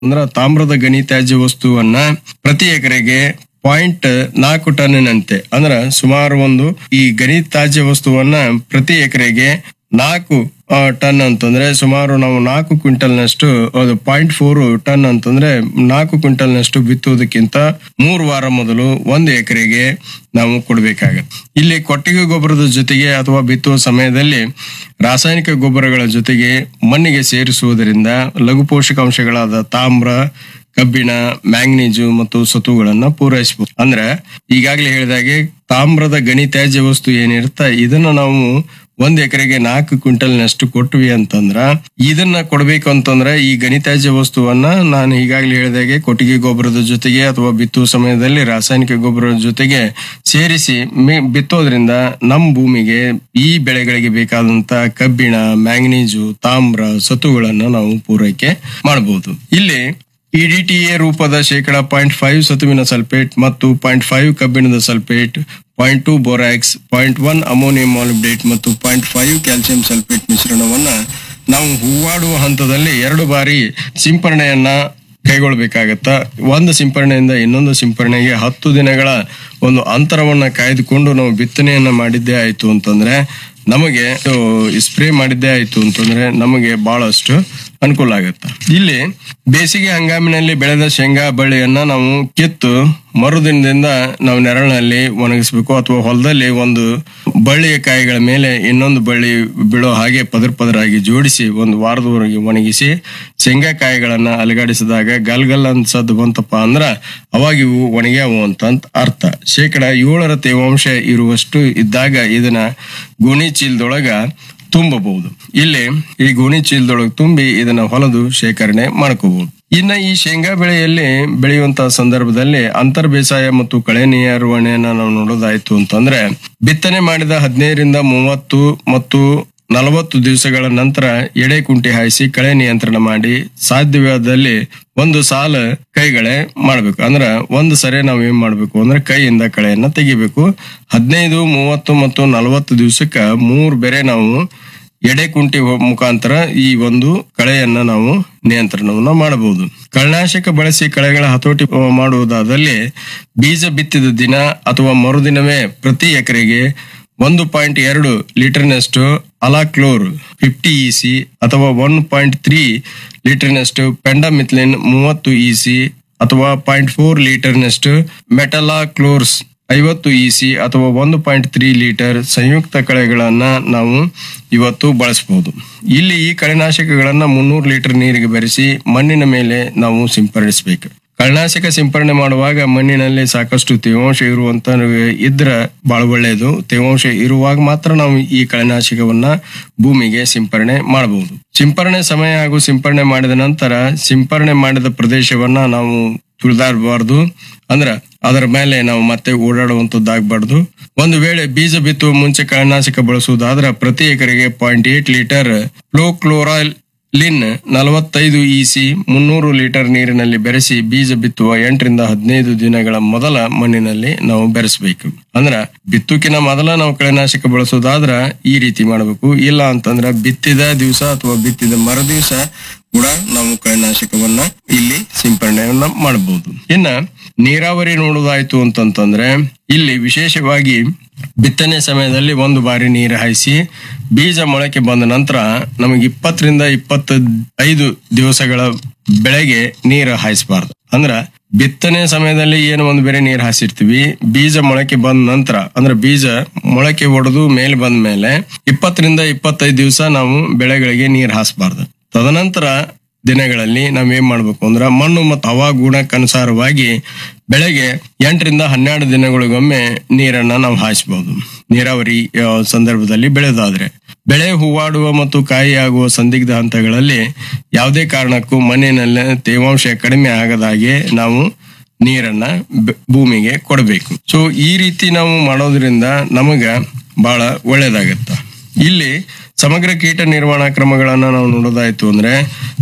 ಅಂದ್ರ ತಾಮ್ರದ ಗಣಿ ತ್ಯಾಜ್ಯ ವಸ್ತುವನ್ನ ಪ್ರತಿ ಎಕರೆಗೆ ಪಾಯಿಂಟ್ ನಾಲ್ಕು ಟನ್ನಿನಂತೆ ಅಂದ್ರ ಸುಮಾರು ಒಂದು ಈ ಗಣಿ ತ್ಯಾಜ್ಯ ವಸ್ತುವನ್ನ ಪ್ರತಿ ಎಕರೆಗೆ ನಾಲ್ಕು ಆ, ಟನ್ ಅಂತಂದ್ರೆ ಸುಮಾರು ನಾವು ನಾಲ್ಕು ಕ್ವಿಂಟಲ್ನಷ್ಟು ಅದು ಪಾಯಿಂಟ್ ಫೋರ್ ಟನ್ ಅಂತಂದ್ರೆ ನಾಲ್ಕು ಕ್ವಿಂಟಲ್ನಷ್ಟು ಬಿತ್ತುವುದಕ್ಕಿಂತ ಮೂರು ವಾರ ಮೊದಲು ಒಂದು ಎಕರೆಗೆ ನಾವು ಕೊಡಬೇಕಾಗತ್ತೆ ಇಲ್ಲಿ ಕೊಟ್ಟಿಗೆ ಗೊಬ್ಬರದ ಜೊತೆಗೆ ಅಥವಾ ಬಿತ್ತುವ ಸಮಯದಲ್ಲಿ ರಾಸಾಯನಿಕ ಗೊಬ್ಬರಗಳ ಜೊತೆಗೆ ಮಣ್ಣಿಗೆ ಸೇರಿಸುವುದರಿಂದ ಲಘು ಪೋಷಕಾಂಶಗಳಾದ ತಾಮ್ರ ಕಬ್ಬಿಣ ಮ್ಯಾಂಗ್ನೀಸು ಮತ್ತು ಸತುಗಳನ್ನ ಪೂರೈಸಬಹುದು ಅಂದ್ರೆ ಈಗಾಗಲೇ ಹೇಳಿದಾಗೆ ತಾಮ್ರದ ಗಣಿ ತ್ಯಾಜ್ಯ ವಸ್ತು ಏನಿರುತ್ತ ಇದನ್ನ ನಾವು ಒಂದ್ ಎಕರೆಗೆ ನಾಲ್ಕು ಕ್ವಿಂಟಲ್ನಷ್ಟು ಕೊಟ್ವಿ ಅಂತಂದ್ರ ಇದನ್ನ ಕೊಡ್ಬೇಕು ಅಂತಂದ್ರ ಈ ಗಣಿ ತ್ಯಾಜ್ಯ ವಸ್ತುವನ್ನ ನಾನು ಈಗಾಗಲೇ ಹೇಳಿದಾಗೆ ಕೊಟ್ಟಿಗೆ ಗೊಬ್ಬರದ ಜೊತೆಗೆ ಅಥವಾ ಬಿತ್ತುವ ಸಮಯದಲ್ಲಿ ರಾಸಾಯನಿಕ ಗೊಬ್ಬರದ ಜೊತೆಗೆ ಸೇರಿಸಿ ಮಿ- ಬಿತ್ತೋದ್ರಿಂದ ನಮ್ಮ ಭೂಮಿಗೆ ಈ ಬೆಳೆಗಳಿಗೆ ಬೇಕಾದಂತ ಕಬ್ಬಿಣ ಮ್ಯಾಂಗ್ನೀಸು ತಾಮ್ರ ಸತುಗಳನ್ನ ನಾವು ಪೂರೈಕೆ ಮಾಡಬಹುದು ಇಲ್ಲಿ ಇಡಿಟಿಎ ರೂಪದ ಶೇಕಡ ಪಾಯಿಂಟ್ ಫೈವ್ ಸತುವಿನ ಸಲ್ಫೇಟ್ ಮತ್ತು ಪಾಯಿಂಟ್ ಫೈವ್ ಕಬ್ಬಿಣದ sulphate point two borax point one ammonium molybdate ಮತ್ತು ಪಾಯಿಂಟ್ ಫೈವ್ ಕ್ಯಾಲ್ಸಿಯಂ ಸಲ್ಫೇಟ್ ಮಿಶ್ರಣವನ್ನ ನಾವು ಹೂವಾಡುವ ಹಂತದಲ್ಲಿ ಎರಡು ಬಾರಿ ಸಿಂಪರಣೆಯನ್ನ ಕೈಗೊಳ್ಬೇಕಾಗತ್ತ ಒಂದು ಸಿಂಪರಣೆಯಿಂದ ಇನ್ನೊಂದು ಸಿಂಪರಣೆಗೆ ಹತ್ತು ದಿನಗಳ ಒಂದು ಅಂತರವನ್ನ ಕಾಯ್ದುಕೊಂಡು ನಾವು ಬಿತ್ತನೆಯನ್ನ ಮಾಡಿದ್ದೇ ಆಯ್ತು ಅಂತಂದ್ರೆ ನಮಗೆ ಸ್ಪ್ರೇ ಮಾಡಿದ್ದೇ ಆಯ್ತು ಅಂತಂದ್ರೆ ನಮಗೆ ಬಹಳಷ್ಟು ಅನುಕೂಲ ಆಗುತ್ತೆ ಇಲ್ಲಿ ಬೇಸಿಗೆ ಹಂಗಾಮಿನಲ್ಲಿ ಬೆಳೆದ ಶೇಂಗಾ ಬಳ್ಳಿಯನ್ನ ನಾವು ಕಿತ್ತು ಮರುದಿನದಿಂದ ನಾವು ನೆರಳಿನಲ್ಲಿ ಒಣಗಿಸ್ಬೇಕು ಅಥವಾ ಹೊಲದಲ್ಲಿ ಒಂದು ಬಳ್ಳಿಯ ಕಾಯಿಗಳ ಮೇಲೆ ಇನ್ನೊಂದು ಬಳ್ಳಿ ಬೀಳೋ ಹಾಗೆ ಪದರ ಪದರಾಗಿ ಜೋಡಿಸಿ ಒಂದು ವಾರದವರೆಗೆ ಒಣಗಿಸಿ ಶೇಂಗಾ ಕಾಯಿಗಳನ್ನ ಅಲುಗಾಡಿಸಿದಾಗ ಗಲ್ ಗಲ್ ಅಂತ ಸದ್ದು ಬಂತಪ್ಪ ಅಂದ್ರ ಅವಾಗ ಇವು ಒಣಗ್ಯಾವು ಅಂತ ಅರ್ಥ ಶೇಕಡ ಏಳರ ತೇವಾಂಶ ಇರುವಷ್ಟು ಇದ್ದಾಗ ಇದನ್ನ ಗೋಣಿ ಚೀಲದೊಳಗ ತುಂಬಬಹುದು ಇಲ್ಲಿ ಈ ಗೋಣಿ ಚೀಲದೊಳಗೆ ತುಂಬಿ ಇದನ್ನ ಹೊಲದು ಶೇಖರಣೆ ಮಾಡ್ಕೋಬಹುದು ಇನ್ನ ಈ ಶೇಂಗಾ ಬೆಳೆಯಲ್ಲಿ ಬೆಳೆಯುವಂತಹ ಸಂದರ್ಭದಲ್ಲಿ ಅಂತರ್ ಬೇಸಾಯ ಮತ್ತು ಕಳೆ ನಿರ್ವಹಣೆಯನ್ನ ನಾವು ನೋಡೋದಾಯ್ತು ಅಂತಂದ್ರೆ ಬಿತ್ತನೆ ಮಾಡಿದ ಹದಿನೈದರಿಂದ ಮೂವತ್ತು ಮತ್ತು ನಲವತ್ತು ದಿವಸಗಳ ನಂತರ ಎಡೆ ಕುಂಟಿ ಹಾಯಿಸಿ ಕಳೆ ನಿಯಂತ್ರಣ ಮಾಡಿ ಸಾಧ್ಯವಾದಲ್ಲಿ ಒಂದು ಸಾಲ ಕೈಗಳೆ ಮಾಡ್ಬೇಕು ಅಂದ್ರ ಒಂದು ಸರಿ ನಾವ್ ಏನ್ ಮಾಡ್ಬೇಕು ಅಂದ್ರೆ ಕೈಯಿಂದ ಕಳೆಯನ್ನ ತೆಗಿಬೇಕು ಹದಿನೈದು ಮೂವತ್ತು ಮತ್ತು ನಲವತ್ತು ದಿವಸಕ್ಕ ಮೂರ್ ಬೆರೆ ನಾವು ಎಡೆ ಕುಂಟಿ ಹೊ- ಮುಖಾಂತರ ಈ ಒಂದು ಕಳೆಯನ್ನ ನಾವು ನಿಯಂತ್ರಣವನ್ನ ಮಾಡಬಹುದು ಕಳೆನಾಶಕ ಬಳಸಿ ಕಳೆಗಳ ಹತೋಟಿ ಅ, ಮಾಡುವುದಾದಲ್ಲಿ ಬೀಜ ಬಿತ್ತಿದ ದಿನ ಅಥವಾ ಮರುದಿನವೇ ಪ್ರತಿ ಎಕರೆಗೆ ಒಂದು ಪಾಯಿಂಟ್ ಎರಡು ಲೀಟರ್ನಷ್ಟು ಅಲಾಕ್ಲೋರ್ ಫಿಫ್ಟಿ ಇಸಿ ಅಥವಾ ಒನ್ ಪಾಯಿಂಟ್ ತ್ರೀ ಲೀಟರ್ನಷ್ಟು ಪೆಂಡಮಿಥ್ಲಿನ್ ಮೂವತ್ತು ಇಸಿ ಅಥವಾ ಪಾಯಿಂಟ್ ಫೋರ್ ಲೀಟರ್ನಷ್ಟು ಮೆಟಲಾಕ್ಲೋರ್ಸ್ ಐವತ್ತು ಇಸಿ ಅಥವಾ ಒಂದು ಪಾಯಿಂಟ್ ತ್ರೀ ಲೀಟರ್ ಸಂಯುಕ್ತ ಕಳೆಗಳನ್ನ ನಾವು ಇವತ್ತು ಬಳಸಬಹುದು ಇಲ್ಲಿ ಈ ಕಳೆನಾಶಕಗಳನ್ನ ಮುನ್ನೂರು ಲೀಟರ್ ನೀರಿಗೆ ಬೆರೆಸಿ ಮಣ್ಣಿನ ಮೇಲೆ ನಾವು ಸಿಂಪಡಿಸಬೇಕು ಕಳೆನಾಶಕ ಸಿಂಪರಣೆ ಮಾಡುವಾಗ ಮಣ್ಣಿನಲ್ಲಿ ಸಾಕಷ್ಟು ತೇವಾಂಶ ಇರುವಂತ ಇದ್ರ ಬಹಳ ಒಳ್ಳೆಯದು ತೇವಾಂಶ ಇರುವಾಗ ಮಾತ್ರ ನಾವು ಈ ಕಳೆನಾಶಕವನ್ನ ಭೂಮಿಗೆ ಸಿಂಪರಣೆ ಮಾಡಬಹುದು ಸಿಂಪರಣೆ ಸಮಯ ಹಾಗೂ ಸಿಂಪರಣೆ ಮಾಡಿದ ನಂತರ ಸಿಂಪರಣೆ ಮಾಡಿದ ಪ್ರದೇಶವನ್ನ ನಾವು ತುಳಿದಾಡಬಾರ್ದು ಅಂದ್ರ ಅದರ ಮೇಲೆ ನಾವು ಮತ್ತೆ ಓಡಾಡುವಂತದ್ದಾಗಬಾರ್ದು ಒಂದು ವೇಳೆ ಬೀಜ ಬಿತ್ತುವ ಮುಂಚೆ ಕಳೆನಾಶಕ ಬಳಸುವುದಾದ್ರೆ ಪ್ರತಿ ಎಕರೆಗೆ point eight litre fluchloralin ನಲವತ್ತೈದು ಇಸಿ ಮುನ್ನೂರು ಲೀಟರ್ ನೀರಿನಲ್ಲಿ ಬೆರೆಸಿ ಬೀಜ ಬಿತ್ತುವ ಎಂಟರಿಂದ ಹದಿನೈದು ದಿನಗಳ ಮೊದಲ ಮಣ್ಣಿನಲ್ಲಿ ನಾವು ಬೆರೆಸಬೇಕು ಅಂದ್ರ ಬಿತ್ತುಕಿನ ಮೊದಲ ನಾವು ಕಳೆನಾಶಕ ಬಳಸೋದಾದ್ರ ಈ ರೀತಿ ಮಾಡಬೇಕು ಇಲ್ಲ ಅಂತಂದ್ರ ಬಿತ್ತಿದ ದಿವಸ ಅಥವಾ ಬಿತ್ತಿದ ಮರ ದಿವಸ ಕೂಡ ನಾವು ಕಳೆನಾಶಕವನ್ನ ಇಲ್ಲಿ ಸಿಂಪರಣೆಯನ್ನ ಮಾಡಬಹುದು ಇನ್ನ ನೀರಾವರಿ ನೋಡೋದಾಯ್ತು ಅಂತಂತಂದ್ರೆ ಇಲ್ಲಿ ವಿಶೇಷವಾಗಿ ಬಿತ್ತನೆ ಸಮಯದಲ್ಲಿ ಒಂದು ಬಾರಿ ನೀರು ಹಾಯಿಸಿ ಬೀಜ ಮೊಳಕೆ ಬಂದ ನಂತರ ನಮಗೆ ಇಪ್ಪತ್ತರಿಂದ ಇಪ್ಪತ್ತ ಐದು ದಿವಸಗಳ ಬೆಳೆಗೆ ನೀರು ಹಾಯಿಸಬಾರ್ದು ಅಂದ್ರ ಬಿತ್ತನೆ ಸಮಯದಲ್ಲಿ ಏನು ಒಂದು ಬೇರೆ ನೀರು ಹಾಸಿರ್ತೀವಿ ಬೀಜ ಮೊಳಕೆ ಬಂದ ನಂತರ ಅಂದ್ರೆ ಬೀಜ ಮೊಳಕೆ ಒಡೆದು ಮೇಲೆ ಬಂದ ಮೇಲೆ ಇಪ್ಪತ್ತರಿಂದ ಇಪ್ಪತ್ತೈದು ದಿವಸ ನಾವು ಬೆಳೆಗಳಿಗೆ ನೀರು ಹಾಸಬಾರ್ದು ತದನಂತರ ದಿನಗಳಲ್ಲಿ ನಾವ್ ಏನ್ ಮಾಡ್ಬೇಕು ಅಂದ್ರ ಮಣ್ಣು ಮತ್ತು ಹವಾಗುಣಕ್ಕನುಸಾರವಾಗಿ ಬೆಳೆಗೆ ಎಂಟರಿಂದ ಹನ್ನೆರಡು ದಿನಗಳಿಗೊಮ್ಮೆ ನೀರನ್ನ ನಾವು ಹಾಯಿಸಬಹುದು ನೀರಾವರಿ ಆ, ಸಂದರ್ಭದಲ್ಲಿ ಬೆಳೆದಾದ್ರೆ ಬೆಳೆ ಹೂವಾಡುವ ಮತ್ತು ಕಾಯಿಯಾಗುವ ಸಂದಿಗ್ಧ ಹಂತಗಳಲ್ಲಿ ಯಾವುದೇ ಕಾರಣಕ್ಕೂ ಮಣ್ಣಿನಲ್ಲಿ ತೇವಾಂಶ ಕಡಿಮೆ ಆಗದಾಗೆ ನಾವು ನೀರನ್ನ ಬ- ಭೂಮಿಗೆ ಕೊಡಬೇಕು ಸೊ ಈ ರೀತಿ ನಾವು ಮಾಡೋದ್ರಿಂದ ನಮಗ ಬಹಳ ಒಳ್ಳೇದಾಗತ್ತ ಇಲ್ಲಿ ಸಮಗ್ರ ಕೀಟ ನಿರ್ವಹಣಾ ಕ್ರಮಗಳನ್ನ ನಾವು ನೋಡೋದಾಯ್ತು ಅಂದ್ರೆ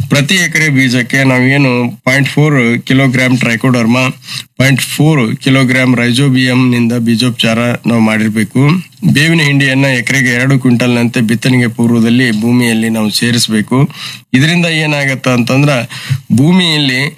ಪ್ರತಿ ಎಕರೆ ಬೀಜಕ್ಕೆ ನಾವೇನು point four kilogram Trichoderma point four kilogram Rhizobium ನಿಂದ ಬೀಜೋಪಚಾರ ನಾವು ಮಾಡಿರ್ಬೇಕು ಬೇವಿನ ಹಿಂಡಿಯನ್ನ ಎಕರೆಗೆ ಎರಡು ಕ್ವಿಂಟಲ್ನಂತೆ ಬಿತ್ತನೆಗೆ ಪೂರ್ವದಲ್ಲಿ ಭೂಮಿಯಲ್ಲಿ ನಾವು ಸೇರಿಸಬೇಕು ಇದರಿಂದ ಏನಾಗತ್ತ ಅಂತಂದ್ರ ಭೂಮಿಯಲ್ಲಿ